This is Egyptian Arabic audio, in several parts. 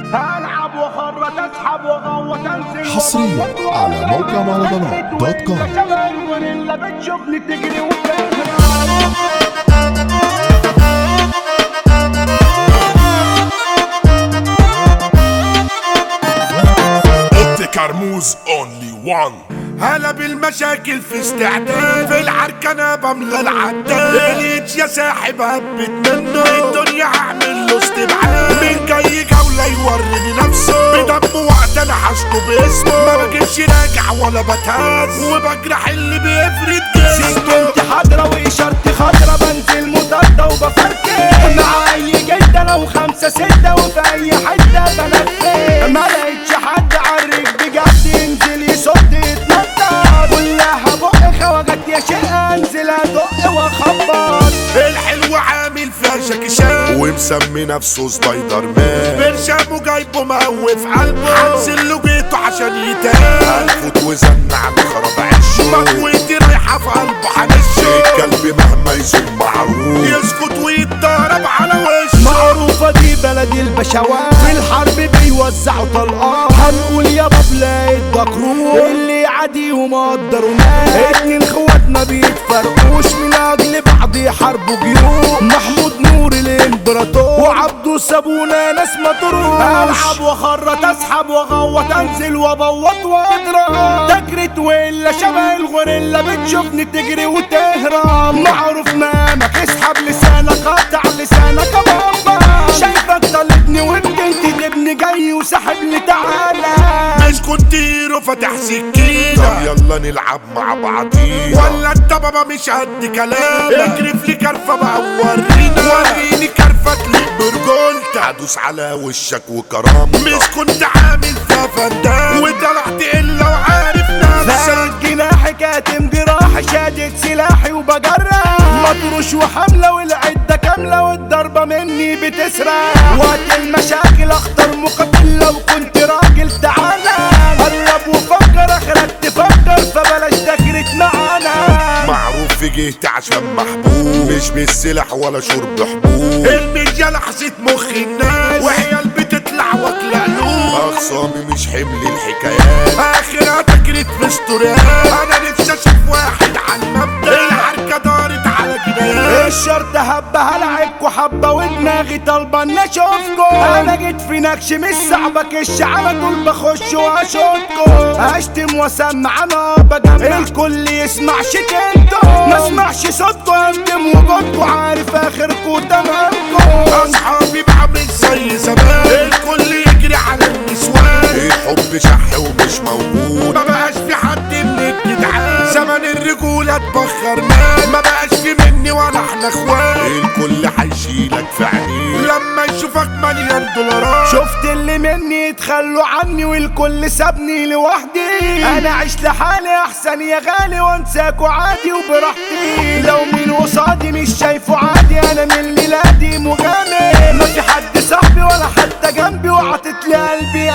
العب وخرط اسحب واغوط انزل حصرياً على موقع مهرجانات دوت كوم. الغوريلا بتشوفني تجري وتهرب اوبتي كرموز اونلي وان هلا بالمشاكل في استعداد في العركة انا بملى العداد لقيت يا ساحب هبت منه الدنيا هعمل له استبعاد مين جاي جولة يوريني نفسه بدم وقت انا حشته باسمه ما بجيبش راجع ولا بتهز وبجرح اللي بيفرد جسمه سكنت حضرة وإشارتي خضرة بنزل مضادة وبفركش مع أي جدة لو خمسة ستة وفي أي حتة بنفذ ما لقيتش حد عالريق بجد ينزل يصد يتنطط كلها بق خواجات يا شيخ أنزل أدق وأخبط الحلو عامل فيها شكشان ومسمي نفسه سبايدر مان برشامه جايبه موف قلبه هنزل له جيته عشان يتهان هنفوت وزنع بخرب عشه مكويتي رايحه في قلبه هنشه الكلب مهما يزوم معروف يسكت ويتضرب على وشه معروفة دي بلد البشوات في الحرب بيوزعوا طلقات هنقول يا بابلا الدكرور اللي يعاديهم قدروا ناس اتنين خوات ما بيتفرقوش من اجل بعض يحاربوا جيوب محمود نور الامبراطور وعبده سابونا ناس ما تروح العب واخرط اسحب واغوط انزل وابوط واضرب تجرت ولا شبه الغوريلا بتشوفني تجري وتهرب معروف مامك اسحب لسانك قطع لسانك يا بابا شايفك طلبني ويمكن تجيبني جاي وسحب لي تعالى مش كنت هيرو فاتح سكينة طب يلا نلعب مع بعضينا ولا انت بابا مش قد كلامك اجرف لي كرفة بقى وورينا وريني كرفك ليه برجولتك ادوس على وشك وكرامتك مش كنت عامل فيها فندام وطلعت الا وعارف نفسك فاك جناحي كاتم جراحي شادد سلاحي وبجرح مطروش وحملة والعدة كاملة والضربة مني بتسرق وقت المشاكل اختار مقاتل لو كنت راجل تعالى قرب وفكر اخرك تفكر فبلاش تخرج معانا معروف في جهتي عشان محبوب مش بالسلاح ولا شرب حبوب الميديا لحظة مخ الناس وعيال بتطلع واكلة قلوب اخصامي مش حمل الحكايات اخرها تجريت في ستوريات انا نفسي اشوف واحد على المبدأ العركة دارت على جنايات الشرط هبة هلعبكوا حبة ودماغي طالبة ان اشوفكم انا جيت في نكش مش صعبك على طول بخش واشوفكم اشتم واسمع انا بجمع الكل يسمع شكلتكم ما اسمعش صوتكم اندم وجودكم عارف اخركم تمامكم اصحابي بعمل زي زمان الكل يجري على النسوان الحب شح ومش موجود ما بقاش في حد من الجدعان زمن الرجولة اتبخر مان ما بقاش في مني ولا احنا اخوان الكل هيشيلك في عينيه لما يشوفك مليان دولارات شفت اللي مني يتخلوا عني والكل سابني لوحدي انا عيش لحالي احسن يا غالي وانساكوا عادي وبراحتي لو مين قصادي مش شايفه عادي انا من ليلادي مغامر ما في حد صاحبي ولا حتى جنبي وعطت لي قلبي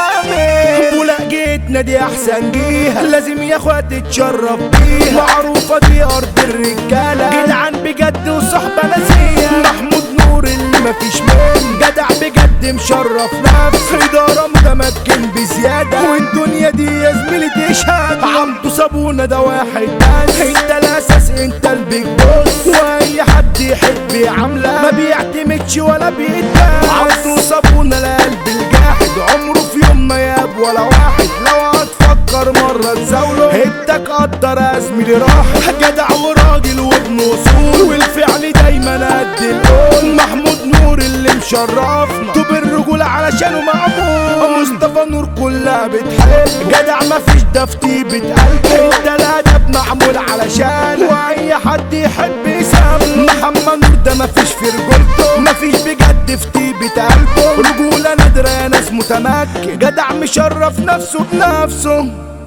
اوامر ولا جيت نادي احسن جيها لازم يا اخويا تتشرف بيها معروفه دي ارض الرجاله جدعان بجد وصحبه نزيه محمود نور اللي مفيش منه جدع بجد مشرف نفسه إدارة متمكن بزيادة والدنيا دي يا زميلي تشهد عبده صابونة ده واحد بس انت الأساس انت البيج بوس وأي حد يحب يعاملك ما بيعتمدش ولا بيتباس عبده صابونة القلب الجاحد عمره في يوم ما ياب ولا واحد لو هتفكر مرة تزاوله انت قدر يا زميلي راح جدع وراجل وابن وصول والفعل دايما قد القول محمود نور اللي مشرفنا طوب الرجولة علشانه معمول مصطفى نور كلها بتحب جدع مفيش ده في طيبة قلبه انت الادب معمول علشان واي حد يحب يسام محمد نور ده مفيش في رجولته مفيش بجد في طيبة قلبه رجولة نادرة يا ناس متمكن جدع مشرف نفسه بنفسه